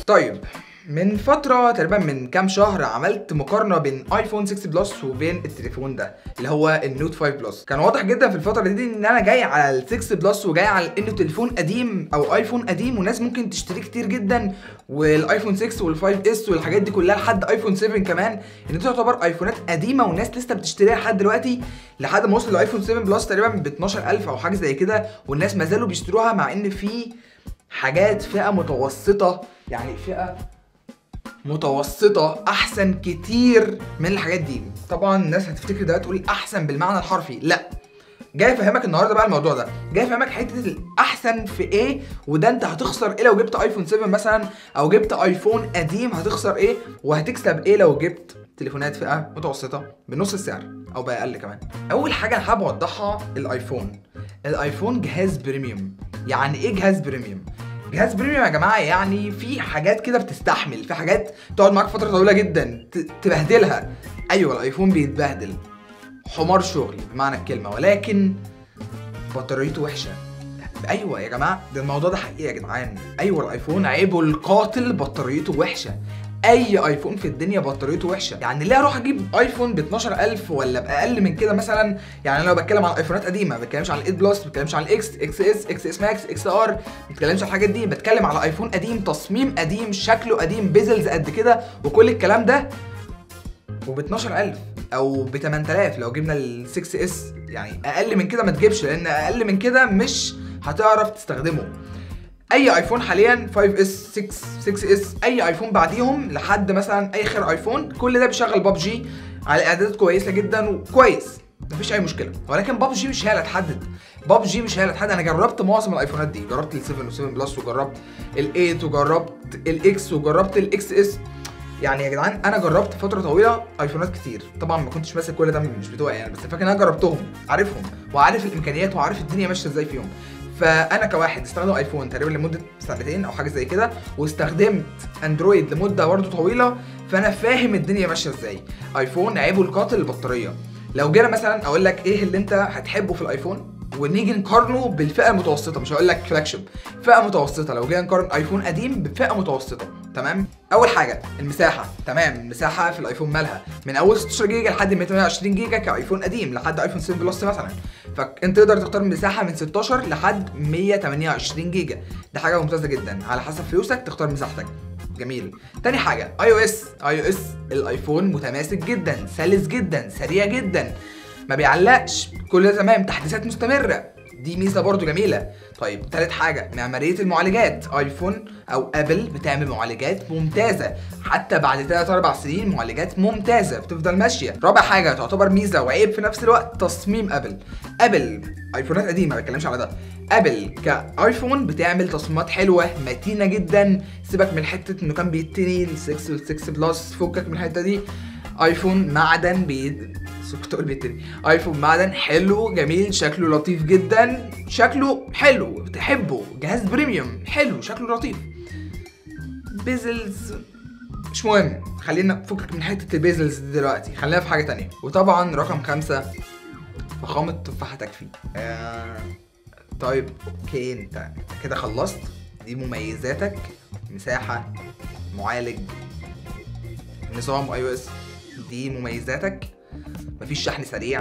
طيب من فترة تقريبا من كام شهر عملت مقارنة بين ايفون 6 بلس وبين التليفون ده اللي هو النوت 5 بلس كان واضح جدا في الفترة دي ان انا جاي على ال 6 بلس وجاي على انه تليفون قديم او ايفون قديم وناس ممكن تشتريه كتير جدا والايفون 6 وال 5 اس والحاجات دي كلها لحد ايفون 7 كمان ان دي تعتبر ايفونات قديمة وناس لسه بتشتريها لحد دلوقتي لحد ما وصل لايفون 7 بلس تقريبا ب 12000 او حاجة زي كده والناس ما زالوا بيشتروها مع ان في حاجات فئة متوسطة يعني فئة متوسطة أحسن كتير من الحاجات دي طبعا الناس هتفتكر ده تقول أحسن بالمعنى الحرفي لا جاي افهمك النهارده بقى الموضوع ده جاي افهمك حته الاحسن في ايه وده انت هتخسر ايه لو جبت ايفون 7 مثلا او جبت ايفون قديم هتخسر ايه وهتكسب ايه لو جبت تليفونات فئه متوسطه بنص السعر او باقل كمان اول حاجه انا حابب اوضحها الايفون الايفون جهاز بريميوم يعني ايه جهاز بريميوم جهاز بريميوم يا جماعه يعني في حاجات كده بتستحمل في حاجات تقعد معاك فتره طويله جدا ت- تبهدلها ايوه الايفون بيتبهدل حمار شغل بمعنى الكلمه ولكن بطاريته وحشه ايوه يا جماعه ده الموضوع ده حقيقي يا جدعان ايوه الايفون عيبه القاتل بطاريته وحشه اي ايفون في الدنيا بطاريته وحشه يعني ليه اروح اجيب ايفون ب 12000 ولا باقل من كده مثلا يعني انا لو بتكلم عن ايفونات قديمه ما بتكلمش عن ال8 بلس ما بتكلمش عن الاكس اكس اس اكس اس ماكس اكس ار ما بتكلمش عن الحاجات دي بتكلم على ايفون قديم تصميم قديم شكله قديم بيزلز قد كده وكل الكلام ده وب 12000 او ب 8000 لو جبنا ال 6 اس يعني اقل من كده ما تجيبش لان اقل من كده مش هتعرف تستخدمه اي ايفون حاليا 5 اس 6 6 اس اي ايفون بعديهم لحد مثلا اي خير ايفون كل ده بيشغل ببجي على اعدادات كويسه جدا وكويس مفيش اي مشكله ولكن ببجي مش هي اللي هتحدد ببجي مش هي اللي هتحدد انا جربت معظم الايفونات دي جربت ال 7 و7 بلس وجربت ال 8 وجربت الاكس وجربت الاكس اس يعني يا جدعان انا جربت فتره طويله ايفونات كتير طبعا ما كنتش ماسك كل ده مش بتوعي يعني بس فاكر ان انا جربتهم عارفهم وعارف الامكانيات وعارف الدنيا ماشيه ازاي فيهم فانا كواحد استخدم ايفون تقريبا لمده سنتين او حاجه زي كده واستخدمت اندرويد لمده برضه طويله فانا فاهم الدنيا ماشيه ازاي ايفون عيبه القاتل البطاريه لو جينا مثلا اقول لك ايه اللي انت هتحبه في الايفون ونيجي نقارنه بالفئه المتوسطه مش هقول لك فلاج شيب فئه متوسطه لو جينا نقارن ايفون قديم بفئه متوسطه تمام اول حاجه المساحه تمام المساحه في الايفون مالها من اول 16 جيجا لحد 128 جيجا كايفون قديم لحد ايفون 7 بلس مثلا فانت تقدر تختار مساحه من 16 لحد 128 جيجا دي حاجه ممتازه جدا على حسب فلوسك تختار مساحتك جميل تاني حاجه اي او اس اي او اس الايفون متماسك جدا سلس جدا سريع جدا ما بيعلقش كل ده تمام تحديثات مستمره دي ميزه برضو جميله طيب تالت حاجه معماريه المعالجات ايفون او ابل بتعمل معالجات ممتازه حتى بعد 3 4 سنين معالجات ممتازه بتفضل ماشيه رابع حاجه تعتبر ميزه وعيب في نفس الوقت تصميم ابل ابل ايفونات قديمه ما بتكلمش على ده ابل كايفون بتعمل تصميمات حلوه متينه جدا سيبك من حته انه كان بيتني ال 6 وال 6 بلس فكك من الحته دي ايفون معدن بي كنت اقول بيتني ايفون معدن حلو جميل شكله لطيف جدا شكله حلو تحبه جهاز بريميوم حلو شكله لطيف بيزلز مش مهم خلينا فكك من حته البيزلز دي دلوقتي خلينا في حاجه تانية وطبعا رقم خمسة فخامة تفاحة تكفي آه طيب اوكي انت انت كده خلصت دي مميزاتك مساحة معالج نظام اي او اس دي مميزاتك مفيش شحن سريع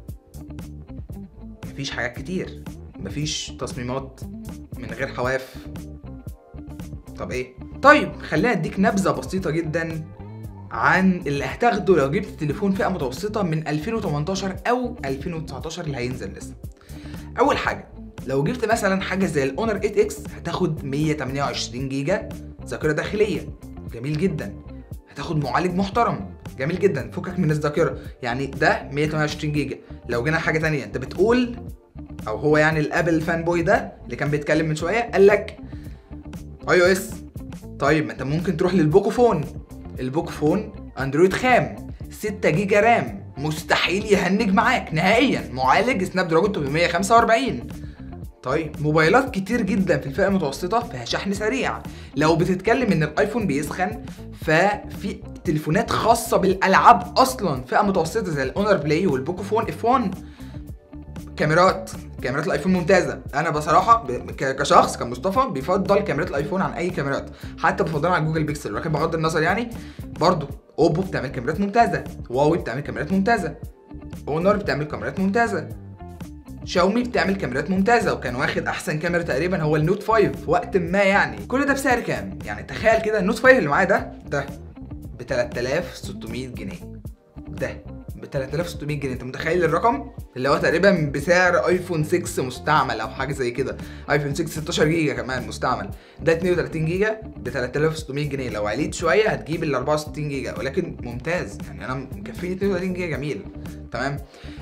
مفيش حاجات كتير مفيش تصميمات من غير حواف طب ايه طيب خلينا اديك نبذه بسيطه جدا عن اللي هتاخده لو جبت تليفون فئه متوسطه من 2018 او 2019 اللي هينزل لسه اول حاجه لو جبت مثلا حاجه زي الاونر 8 اكس هتاخد 128 جيجا ذاكره داخليه جميل جدا هتاخد معالج محترم جميل جدا فكك من الذاكره يعني ده 128 جيجا لو جينا حاجه تانية انت بتقول او هو يعني الابل فان بوي ده اللي كان بيتكلم من شويه قال لك اي او اس طيب ما انت ممكن تروح للبوكو فون البوكو فون اندرويد خام 6 جيجا رام مستحيل يهنج معاك نهائيا معالج سناب دراجون 845 طيب موبايلات كتير جدا في الفئه المتوسطه فيها شحن سريع لو بتتكلم ان الايفون بيسخن ففي تليفونات خاصه بالالعاب اصلا فئه متوسطه زي الاونر بلاي والبوكو فون اف 1 كاميرات كاميرات الايفون ممتازه انا بصراحه ب... ك- كشخص كمصطفى بيفضل كاميرات الايفون عن اي كاميرات حتى بفضلها على جوجل بيكسل ولكن بغض النظر يعني برضو اوبو بتعمل كاميرات ممتازه هواوي بتعمل كاميرات ممتازه اونر بتعمل كاميرات ممتازه شاومي بتعمل كاميرات ممتازه وكان واخد احسن كاميرا تقريبا هو النوت 5 في وقت ما يعني كل ده بسعر كام يعني تخيل كده النوت 5 اللي معايا ده ده ب 3600 جنيه ده ب 3600 جنيه انت متخيل الرقم اللي هو تقريبا بسعر ايفون 6 مستعمل او حاجه زي كده ايفون 6 16 جيجا كمان مستعمل ده 32 جيجا ب 3600 جنيه لو عليت شويه هتجيب ال 64 جيجا ولكن ممتاز يعني انا مكفيني 32 جيجا جميل تمام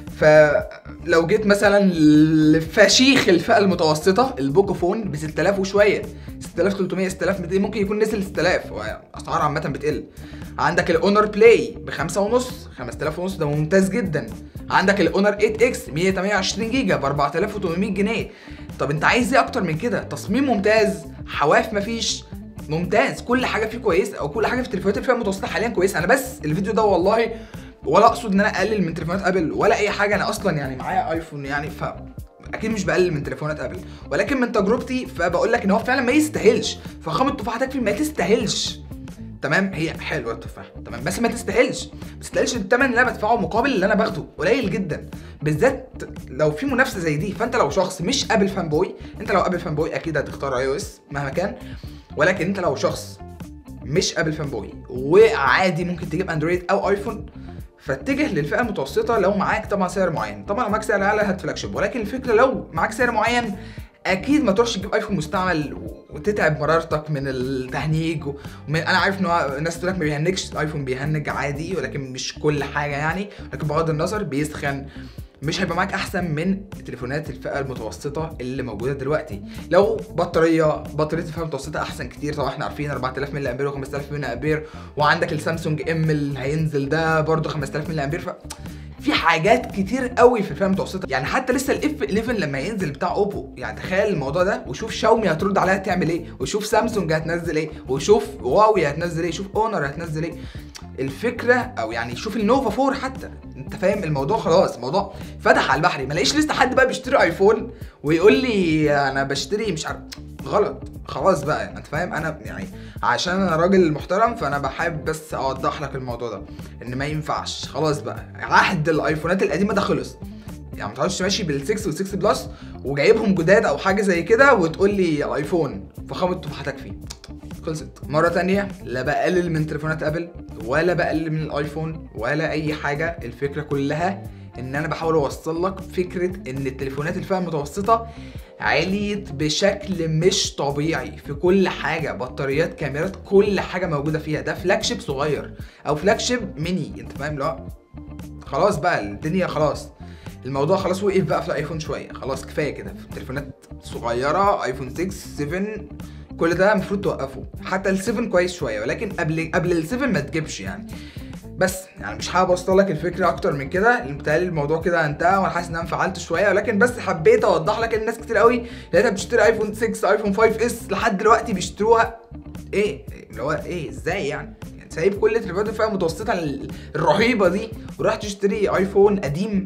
فلو جيت مثلا لفشيخ الفئه المتوسطه البوكو فون ب 6000 وشويه 6300 6200 ممكن يكون نزل 6000 واسعار عامه بتقل عندك الاونر بلاي ب 5 ونص 5000 ونص ده ممتاز جدا عندك الاونر 8 اكس 128 جيجا ب 4800 جنيه طب انت عايز ايه اكتر من كده تصميم ممتاز حواف مفيش ممتاز كل حاجه فيه كويسه او كل حاجه في تليفونات الفئه المتوسطه حاليا كويسه انا بس الفيديو ده والله ولا اقصد ان انا اقلل من تليفونات ابل ولا اي حاجه انا اصلا يعني معايا ايفون يعني ف اكيد مش بقلل من تليفونات ابل ولكن من تجربتي فبقول لك ان هو فعلا ما يستاهلش فخامه التفاحه تكفي ما تستاهلش تمام هي حلوه التفاحه تمام بس ما تستاهلش ما تستاهلش الثمن اللي انا بدفعه مقابل اللي انا باخده قليل جدا بالذات لو في منافسه زي دي فانت لو شخص مش ابل فان بوي انت لو ابل فان بوي اكيد هتختار اي او اس مهما كان ولكن انت لو شخص مش ابل فان بوي وعادي ممكن تجيب اندرويد او ايفون فاتجه للفئه المتوسطه لو معاك طبعا سعر معين طبعا لو معاك سعر اعلى هات فلاج شيب ولكن الفكره لو معاك سعر معين اكيد ما تروحش تجيب ايفون مستعمل وتتعب مرارتك من التهنيج ومن انا عارف ان هو الناس تقول لك ما بيهنجش الايفون بيهنج عادي ولكن مش كل حاجه يعني لكن بغض النظر بيسخن مش هيبقى معاك احسن من تليفونات الفئه المتوسطه اللي موجوده دلوقتي لو بطاريه بطاريه الفئه المتوسطه احسن كتير طبعا احنا عارفين 4000 ملي امبير و5000 ملي امبير وعندك السامسونج ام اللي هينزل ده برده 5000 ملي امبير ف في حاجات كتير قوي في الفئه المتوسطه يعني حتى لسه الاف 11 لما ينزل بتاع اوبو يعني تخيل الموضوع ده وشوف شاومي هترد عليها تعمل ايه وشوف سامسونج هتنزل ايه وشوف هواوي هتنزل ايه شوف اونر هتنزل ايه الفكره او يعني شوف النوفا 4 حتى انت فاهم الموضوع خلاص الموضوع فتح على البحر ما لاقيش لسه حد بقى بيشتري ايفون ويقول لي انا بشتري مش عارف غلط خلاص بقى انت فاهم انا يعني عشان انا راجل محترم فانا بحب بس اوضح لك الموضوع ده ان ما ينفعش خلاص بقى عهد الايفونات القديمه ده خلص يعني ما تقعدش ماشي بال6 وال6 بلس وجايبهم جداد او حاجه زي كده وتقول لي ايفون فخامه التفاحه تكفي خلصت مرة تانية لا بقلل من تليفونات ابل ولا بقلل من الايفون ولا اي حاجة الفكرة كلها ان انا بحاول اوصل لك فكرة ان التليفونات الفئة المتوسطة عليت بشكل مش طبيعي في كل حاجة بطاريات كاميرات كل حاجة موجودة فيها ده فلاج شيب صغير او فلاج شيب ميني انت فاهم لا خلاص بقى الدنيا خلاص الموضوع خلاص وقف بقى في الايفون شويه خلاص كفايه كده في تليفونات صغيره ايفون 6 7 كل ده المفروض توقفه حتى ال7 كويس شويه ولكن قبل قبل ال7 ما تجيبش يعني بس يعني مش حابب اوصل لك الفكره اكتر من كده بتهيألي الموضوع كده انتهى وانا حاسس ان انا انفعلت شويه ولكن بس حبيت اوضح لك ان الناس كتير قوي لقيتها بتشتري ايفون 6 ايفون 5 اس لحد دلوقتي بيشتروها ايه اللي هو ايه ازاي يعني يعني سايب كل تليفونات الفئه المتوسطه ال- الرهيبه دي وراح تشتري ايفون قديم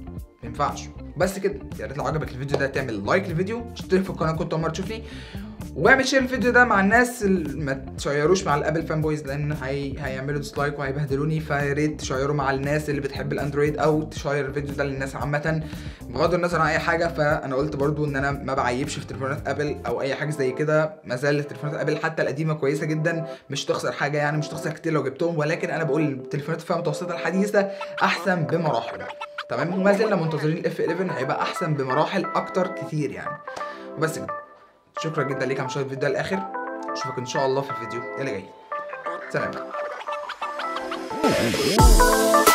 ما ينفعش بس كده يا ريت لو عجبك الفيديو ده تعمل لايك للفيديو اشترك في القناه كنت اول مره تشوفني واعمل شير الفيديو ده مع الناس اللي ما تشيروش مع الابل فان بويز لان هي... هيعملوا ديسلايك وهيبهدلوني فيا ريت تشيروا مع الناس اللي بتحب الاندرويد او تشير الفيديو ده للناس عامه بغض النظر عن اي حاجه فانا قلت برضو ان انا ما بعيبش في تليفونات ابل او اي حاجه زي كده ما زال تليفونات ابل حتى القديمه كويسه جدا مش تخسر حاجه يعني مش تخسر كتير لو جبتهم ولكن انا بقول التليفونات الفئه المتوسطه الحديثه احسن بمراحل تمام وما زلنا منتظرين الاف 11 هيبقى احسن بمراحل اكتر كتير يعني وبس كده شكرا جدا ليك على مشاهده الفيديو ده للاخر اشوفك ان شاء الله في الفيديو اللي جاي سلام